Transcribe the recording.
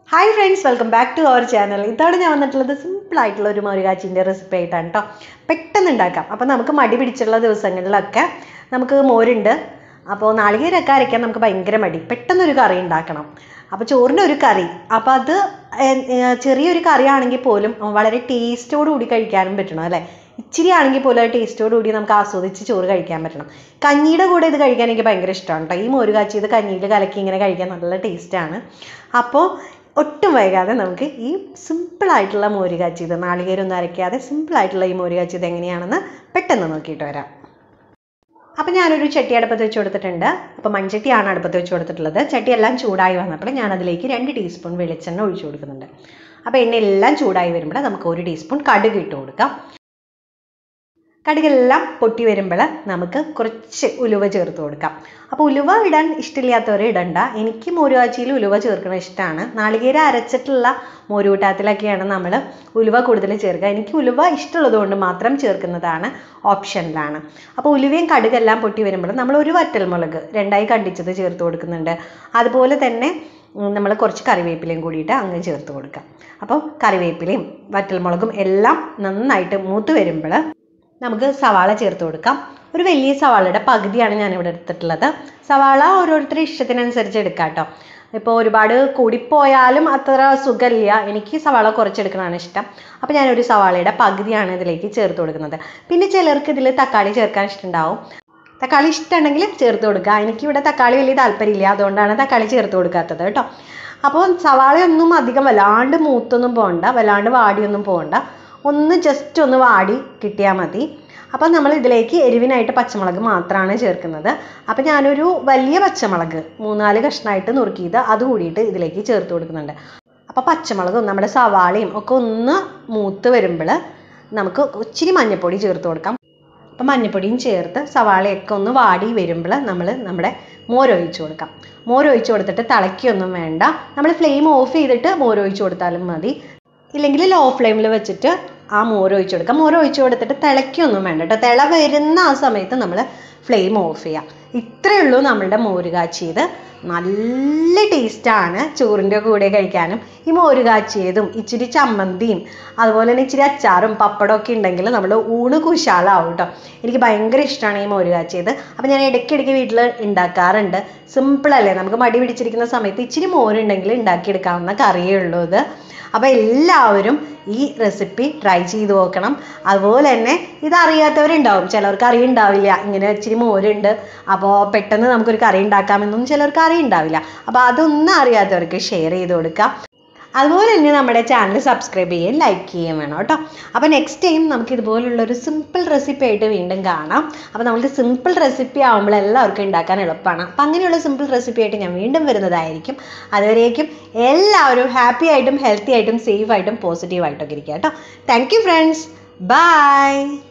hi friends welcome back to our channel ഇതാണ് ഞാൻ വന്നിട്ടുള്ളത് സിമ്പിൾ ആയിട്ടുള്ള ഒരു മോരുകാച്ചിൻ്റെ റെസിപ്പി ആയിട്ടാണ് കേട്ടോ പെട്ടെന്ന് ഉണ്ടാക്കാം അപ്പോൾ നമുക്ക് മടി പിടിച്ചുള്ള ദിവസങ്ങളിലൊക്കെ നമുക്ക് മോരുണ്ട് അപ്പോൾ നാളികേരൊക്കെ അരയ്ക്കാൻ നമുക്ക് ഭയങ്കര മടി പെട്ടെന്നൊരു കറി ഉണ്ടാക്കണം അപ്പോൾ ചോറിൻ്റെ ഒരു കറി അപ്പോൾ അത് ഏ- ഏ, ചെറിയൊരു കറി ആണെങ്കിൽ പോലും വളരെ ടേസ്റ്റോട് കൂടി കഴിക്കാനും പറ്റണം അല്ലേ ഇച്ചിരി ആണെങ്കിൽ പോലും അത് ടേസ്റ്റോട് കൂടി നമുക്ക് ആസ്വദിച്ച് ചോറ് കഴിക്കാൻ പറ്റണം കഞ്ഞിയുടെ കൂടെ ഇത് കഴിക്കാൻ എനിക്ക് ഭയങ്കര ഇഷ്ടമാണ് കേട്ടോ ഈ മോര് കാച്ചിയത് കഞ്ഞിയിൽ കലക്കി ഇങ്ങനെ കഴിക്കാൻ നല്ല ടേസ്റ്റാണ് അപ്പോൾ ഒട്ടും വൈകാതെ നമുക്ക് ഈ സിമ്പിളായിട്ടുള്ള മോര് കാച്ചിയത് നാളികേരൊന്നും അരയ്ക്കാതെ സിമ്പിളായിട്ടുള്ള ഈ മോര് കാച്ചിയത് എങ്ങനെയാണെന്ന് പെട്ടെന്ന് നോക്കിയിട്ട് വരാം അപ്പം ഞാനൊരു ചട്ടി അടുപ്പത്ത് വെച്ച് കൊടുത്തിട്ടുണ്ട് അപ്പോൾ മൺചട്ടിയാണ് അടുപ്പത്ത് വെച്ച് കൊടുത്തിട്ടുള്ളത് ചട്ടി എല്ലാം ചൂടായി വന്നപ്പോൾ ഞാൻ അതിലേക്ക് രണ്ട് ടീസ്പൂൺ വെളിച്ചെണ്ണ ഒഴിച്ചു കൊടുക്കുന്നുണ്ട് അപ്പോൾ എണ്ണ എല്ലാം ചൂടായി വരുമ്പോൾ നമുക്ക് ഒരു ടീസ്പൂൺ കടുക് ഇട്ട് കൊടുക്കാം കടുകെല്ലാം പൊട്ടി വരുമ്പോൾ നമുക്ക് കുറച്ച് ഉലുവ ചേർത്ത് കൊടുക്കാം അപ്പോൾ ഉലുവ ഇടാൻ ഇഷ്ടമില്ലാത്തവർ ഇടണ്ട എനിക്ക് മോരുകാച്ചിയിൽ ഉലുവ ചേർക്കണ ഇഷ്ടമാണ് നാളികേര അരച്ചിട്ടുള്ള മോരുകൂട്ടാത്തിലൊക്കെയാണ് നമ്മൾ ഉലുവ കൂടുതൽ ചേർക്കുക എനിക്ക് ഉലുവ ഇഷ്ടമുള്ളത് കൊണ്ട് മാത്രം ചേർക്കുന്നതാണ് ഓപ്ഷനിലാണ് അപ്പോൾ ഉലുവയും കടുകെല്ലാം പൊട്ടി വരുമ്പോൾ നമ്മൾ ഒരു വറ്റൽമുളക് രണ്ടായി കണ്ടിച്ചത് ചേർത്ത് കൊടുക്കുന്നുണ്ട് അതുപോലെ തന്നെ നമ്മൾ കുറച്ച് കറിവേപ്പിലയും കൂടിയിട്ട് അങ്ങ് ചേർത്ത് കൊടുക്കാം അപ്പോൾ കറിവേപ്പിലയും വറ്റൽമുളകും എല്ലാം നന്നായിട്ട് മൂത്ത് വരുമ്പോൾ നമുക്ക് സവാള ചേർത്ത് കൊടുക്കാം ഒരു വലിയ സവാളയുടെ പകുതിയാണ് ഞാനിവിടെ എടുത്തിട്ടുള്ളത് സവാള ഓരോരുത്തരുടെ ഇഷ്ടത്തിനനുസരിച്ച് എടുക്കാം കേട്ടോ ഇപ്പോൾ ഒരുപാട് കൂടിപ്പോയാലും അത്ര സുഖമില്ല എനിക്ക് സവാള കുറച്ചെടുക്കണതാണ് ഇഷ്ടം അപ്പോൾ ഞാനൊരു സവാളയുടെ പകുതിയാണ് ഇതിലേക്ക് ചേർത്ത് കൊടുക്കുന്നത് പിന്നെ ചിലർക്ക് ഇതിൽ തക്കാളി ചേർക്കാൻ ഇഷ്ടമുണ്ടാവും തക്കാളി ഇഷ്ടമുണ്ടെങ്കിൽ ചേർത്ത് കൊടുക്കുക എനിക്കിവിടെ തക്കാളി വലിയ താല്പര്യമില്ല അതുകൊണ്ടാണ് തക്കാളി ചേർത്ത് കൊടുക്കാത്തത് കേട്ടോ അപ്പോൾ സവാളയൊന്നും അധികം വല്ലാണ്ട് മൂത്തൊന്നും പോകണ്ട വല്ലാണ്ട് വാടിയൊന്നും പോകണ്ട ഒന്ന് ജസ്റ്റ് ഒന്ന് വാടി കിട്ടിയാൽ മതി അപ്പം നമ്മൾ ഇതിലേക്ക് എരിവിനായിട്ട് പച്ചമുളക് മാത്രമാണ് ചേർക്കുന്നത് അപ്പം ഞാനൊരു വലിയ പച്ചമുളക് മൂന്നാല് കഷ്ണമായിട്ട് നുറുക്കിയത് അത് കൂടിയിട്ട് ഇതിലേക്ക് ചേർത്ത് കൊടുക്കുന്നുണ്ട് അപ്പോൾ പച്ചമുളകും നമ്മുടെ സവാളയും ഒക്കെ ഒന്ന് മൂത്ത് വരുമ്പോൾ നമുക്ക് ഇച്ചിരി മഞ്ഞൾപ്പൊടി ചേർത്ത് കൊടുക്കാം അപ്പം മഞ്ഞൾപ്പൊടിയും ചേർത്ത് സവാളയൊക്കെ ഒന്ന് വാടി വരുമ്പോൾ നമ്മൾ നമ്മുടെ മോരൊഴിച്ച് കൊടുക്കാം മോരൊഴിച്ച് കൊടുത്തിട്ട് തിളയ്ക്കൊന്നും വേണ്ട നമ്മൾ ഫ്ലെയിം ഓഫ് ചെയ്തിട്ട് മോരൊഴിച്ച് കൊടുത്താലും മതി ഇല്ലെങ്കിൽ ലോ ഫ്ലെയിമിൽ വെച്ചിട്ട് ആ മോര് ഒഴിച്ച് കൊടുക്കാം മോര് ഒഴിച്ച് കൊടുത്തിട്ട് തിളയ്ക്കൊന്നും വേണ്ട കേട്ടോ തിള വരുന്ന ആ സമയത്ത് നമ്മൾ ഫ്ലെയിം ഓഫ് ചെയ്യാം ഇത്രയേ ഉള്ളൂ നമ്മളുടെ മോര് കാച്ചിയത് നല്ല ടേസ്റ്റാണ് ചോറിൻ്റെ കൂടെ കഴിക്കാനും ഈ മോര് കാച്ചിയതും ഇച്ചിരി ചമ്മന്തിയും അതുപോലെ തന്നെ ഇച്ചിരി അച്ചാറും പപ്പടമൊക്കെ ഉണ്ടെങ്കിൽ നമ്മൾ ഊണ് കുശാലാവും കേട്ടോ എനിക്ക് ഭയങ്കര ഇഷ്ടമാണ് ഈ മോര് കാച്ചിയത് അപ്പോൾ ഞാൻ ഇടയ്ക്കിടയ്ക്ക് വീട്ടിൽ ഉണ്ടാക്കാറുണ്ട് സിമ്പിളല്ലേ നമുക്ക് മടി പിടിച്ചിരിക്കുന്ന സമയത്ത് ഇച്ചിരി മോരുണ്ടെങ്കിൽ ഉണ്ടാക്കിയെടുക്കാവുന്ന കറിയേ ഉള്ളൂ ഇത് അപ്പോൾ എല്ലാവരും ഈ റെസിപ്പി ട്രൈ ചെയ്ത് നോക്കണം അതുപോലെ തന്നെ ഇത് അറിയാത്തവരുണ്ടാവും ചിലർക്ക് അറിയുണ്ടാവില്ല ഇങ്ങനെ ഇച്ചിരി മോരുണ്ട് അപ്പോൾ പെട്ടെന്ന് നമുക്കൊരു കറി ഉണ്ടാക്കാമെന്നൊന്നും ചിലർക്ക് അറിയുണ്ടാവില്ല അപ്പോൾ അതൊന്നും അറിയാത്തവർക്ക് ഷെയർ ചെയ്ത് കൊടുക്കുക അതുപോലെ തന്നെ നമ്മുടെ ചാനൽ സബ്സ്ക്രൈബ് ചെയ്യുകയും ലൈക്ക് ചെയ്യുകയും വേണം കേട്ടോ അപ്പോൾ നെക്സ്റ്റ് ടൈം നമുക്ക് ഇതുപോലുള്ള ഒരു സിമ്പിൾ റെസിപ്പി ആയിട്ട് വീണ്ടും കാണാം അപ്പോൾ നമുക്ക് സിമ്പിൾ റെസിപ്പി ആകുമ്പോൾ എല്ലാവർക്കും ഉണ്ടാക്കാൻ എളുപ്പമാണ് അപ്പോൾ അങ്ങനെയുള്ള സിമ്പിൾ റെസിപ്പി ആയിട്ട് ഞാൻ വീണ്ടും വരുന്നതായിരിക്കും അതുവരേക്കും എല്ലാവരും ഹാപ്പി ആയിട്ടും ഹെൽത്തി ആയിട്ടും സേഫ് ആയിട്ടും പോസിറ്റീവ് ആയിട്ടൊക്കെ ഇരിക്കുക കേട്ടോ താങ്ക് യു ഫ്രണ്ട്സ് ബൈ